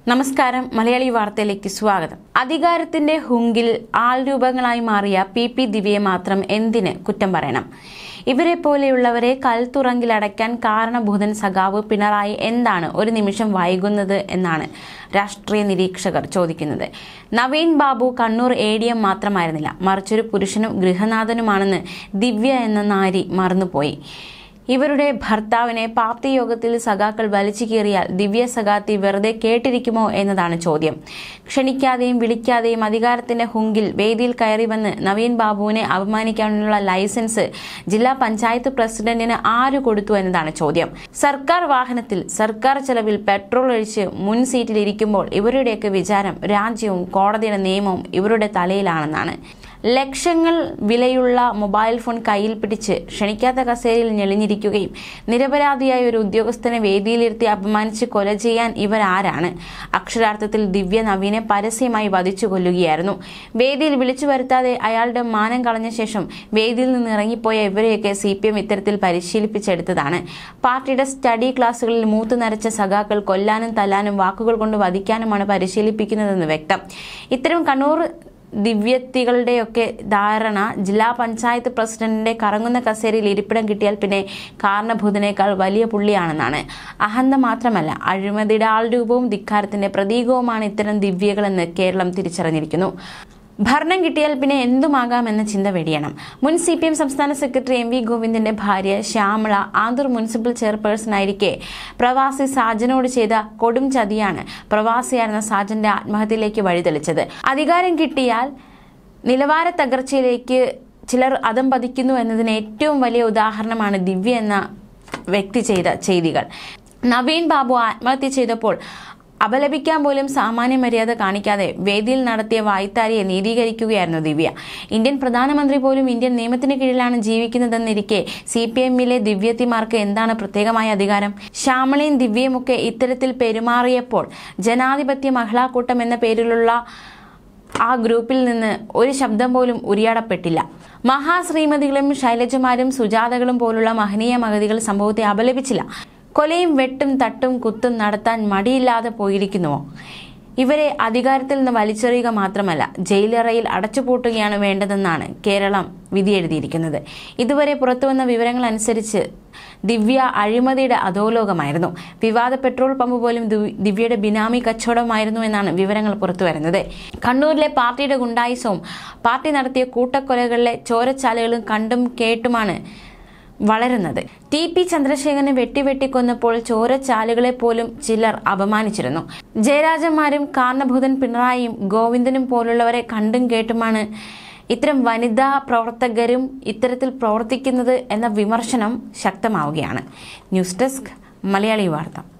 നമസ്കാരം മലയാളി വാർത്തയിലേക്ക് സ്വാഗതം അധികാരത്തിന്റെ ഹുങ്കിൽ ആൾരൂപങ്ങളായി മാറിയ പി പി ദിവ്യയെ മാത്രം എന്തിന് കുറ്റം പറയണം ഇവരെ പോലെയുള്ളവരെ കൽത്തുറങ്കിലടയ്ക്കാൻ കാരണഭൂതൻ സഖാവ് പിണറായി എന്താണ് ഒരു നിമിഷം വൈകുന്നത് എന്നാണ് രാഷ്ട്രീയ നിരീക്ഷകർ ചോദിക്കുന്നത് Naveen Babu Kannur A D M മാത്രമായിരുന്നില്ല മറിച്ചൊരു പുരുഷനും ഗൃഹനാഥനുമാണെന്ന് ദിവ്യ എന്ന നാരി മറന്നുപോയി ഇവരുടെ ഭർത്താവിനെ പാർട്ടി യോഗത്തിൽ സഖാക്കൾ വലിച്ചു കീറിയാൽ ദിവ്യ സഖാത്തി വെറുതെ കേട്ടിരിക്കുമോ എന്നതാണ് ചോദ്യം ക്ഷണിക്കാതെയും വിളിക്കാതെയും അധികാരത്തിന്റെ ഹുങ്കിൽ വേദിയിൽ കയറി വന്ന് നവീൻ ബാബുവിനെ അപമാനിക്കാനുള്ള ലൈസൻസ് ജില്ലാ പഞ്ചായത്ത് പ്രസിഡന്റിന് ആര് കൊടുത്തു എന്നതാണ് ചോദ്യം സർക്കാർ വാഹനത്തിൽ സർക്കാർ ചെലവിൽ പെട്രോൾ ഒഴിച്ച് മുൻ സീറ്റിൽ ഇരിക്കുമ്പോൾ ഇവരുടെയൊക്കെ വിചാരം രാജ്യവും കോടതിയുടെ നിയമവും ഇവരുടെ തലയിലാണെന്നാണ് ലക്ഷങ്ങൾ വിലയുള്ള മൊബൈൽ ഫോൺ കയ്യിൽ പിടിച്ച് ക്ഷണിക്കാത്ത കസേരയിൽ ഞെളിഞ്ഞിരിക്കുകയും നിരപരാധിയായ ഒരു ഉദ്യോഗസ്ഥനെ വേദിയിലിരുത്തി അപമാനിച്ച് കൊല ചെയ്യാൻ ഇവരാരാണ് അക്ഷരാർത്ഥത്തിൽ ദിവ്യ നവീനെ പരസ്യമായി വധിച്ചു കൊല്ലുകയായിരുന്നു വേദിയിൽ വിളിച്ചു വരുത്താതെ അയാളുടെ മാനം കളഞ്ഞ ശേഷം വേദിയിൽ നിന്ന് ഇറങ്ങിപ്പോയ ഇവരെയൊക്കെ സി പി എം ഇത്തരത്തിൽ പരിശീലിപ്പിച്ചെടുത്തതാണ് പാർട്ടിയുടെ സ്റ്റഡി ക്ലാസ്സുകളിൽ മൂത്തു നരച്ച സഖാക്കൾ കൊല്ലാനും തല്ലാനും വാക്കുകൾ കൊണ്ട് വധിക്കാനുമാണ് പരിശീലിപ്പിക്കുന്നതെന്ന് വ്യക്തം ഇത്തരം കണ്ണൂർ ദിവ്യത്തികളുടെയൊക്കെ ധാരണ ജില്ലാ പഞ്ചായത്ത് പ്രസിഡന്റിന്റെ കറങ്ങുന്ന കസേരയിൽ ഇരിപ്പിടം കിട്ടിയാൽ പിന്നെ കാരണഭൂതനേക്കാൾ വലിയ പുള്ളിയാണെന്നാണ് അഹന്ത മാത്രമല്ല അഴിമതിയുടെ ആൾരൂപവും ധിക്കാരത്തിന്റെ പ്രതീകവുമാണ് ഇത്തരം ദിവ്യകളെന്ന് കേരളം തിരിച്ചറിഞ്ഞിരിക്കുന്നു ഭരണം കിട്ടിയാൽ പിന്നെ എന്തുമാകാമെന്ന ചിന്ത വെടിയണം മുൻ സി പി എം സംസ്ഥാന സെക്രട്ടറി എം വി ഗോവിന്ദന്റെ ഭാര്യ ശ്യാമള ആന്തൂർ മുനിസിപ്പൽ ചെയർപേഴ്സൺ ആയിരിക്കെ പ്രവാസി സാജനോട് ചെയ്ത കൊടും ചതിയാണ് പ്രവാസിയായിരുന്ന സാജന്റെ ആത്മഹത്യയിലേക്ക് വഴിതെളിച്ചത് അധികാരം കിട്ടിയാൽ നിലവാര തകർച്ചയിലേക്ക് ചിലർ അതം പതിക്കുന്നു എന്നതിന് ഏറ്റവും വലിയ ഉദാഹരണമാണ് ദിവ്യ എന്ന വ്യക്തി ചെയ്ത ചെയ്തികൾ നവീൻ ബാബു ആത്മഹത്യ ചെയ്തപ്പോൾ അപലപിക്കാൻ പോലും സാമാന്യ മര്യാദ കാണിക്കാതെ വേദിയിൽ നടത്തിയ വായ്ത്താരിയെ നീതീകരിക്കുകയായിരുന്നു ദിവ്യ ഇന്ത്യൻ പ്രധാനമന്ത്രി പോലും ഇന്ത്യൻ നിയമത്തിന് കീഴിലാണ് ജീവിക്കുന്നതെന്നിരിക്കെ സി പി എമ്മിലെ ദിവ്യത്തിമാർക്ക് എന്താണ് പ്രത്യേകമായ അധികാരം ശ്യാമളയും ദിവ്യയുമൊക്കെ ഇത്തരത്തിൽ പെരുമാറിയപ്പോൾ ജനാധിപത്യ മഹിളാക്കൂട്ടം എന്ന പേരിലുള്ള ആ ഗ്രൂപ്പിൽ നിന്ന് ഒരു ശബ്ദം പോലും ഉരിയാടപ്പെട്ടില്ല മഹാശ്രീമതികളും ശൈലജമാരും സുജാതകളും പോലുള്ള മഹനീയ മഹതികൾ സംഭവത്തെ അപലപിച്ചില്ല കൊലയും വെട്ടും തട്ടും കുത്തും നടത്താൻ മടിയില്ലാതെ പോയിരിക്കുന്നുവോ ഇവരെ അധികാരത്തിൽ നിന്ന് വലിച്ചെറിയുക മാത്രമല്ല ജയിലറയിൽ അടച്ചുപൂട്ടുകയാണ് വേണ്ടതെന്നാണ് കേരളം വിധിയെഴുതിയിരിക്കുന്നത് ഇതുവരെ പുറത്തുവന്ന വിവരങ്ങൾ അനുസരിച്ച് ദിവ്യ അഴിമതിയുടെ അധോലോകമായിരുന്നു വിവാദ പെട്രോൾ പമ്പ് പോലും ദിവ- ദിവ്യയുടെ ബിനാമി കച്ചവടമായിരുന്നു എന്നാണ് വിവരങ്ങൾ പുറത്തുവരുന്നത് കണ്ണൂരിലെ പാർട്ടിയുടെ ഗുണ്ടായിസവും പാർട്ടി നടത്തിയ കൂട്ടക്കൊലകളിലെ ചോരച്ചാലുകളും കണ്ടും കേട്ടുമാണ് വളരുന്നത് ടി പി ചന്ദ്രശേഖരനെ വെട്ടിവെട്ടിക്കൊന്നപ്പോൾ ചോരച്ചാലുകളെ പോലും ചിലർ അപമാനിച്ചിരുന്നു ജയരാജന്മാരും കാരണഭൂതൻ പിണറായിയും ഗോവിന്ദനും പോലുള്ളവരെ കണ്ടും കേട്ടുമാണ് ഇത്തരം വനിതാ പ്രവർത്തകരും ഇത്തരത്തിൽ പ്രവർത്തിക്കുന്നത് എന്ന വിമർശനം ശക്തമാവുകയാണ് ന്യൂസ് ഡെസ്ക് മലയാളി വാർത്ത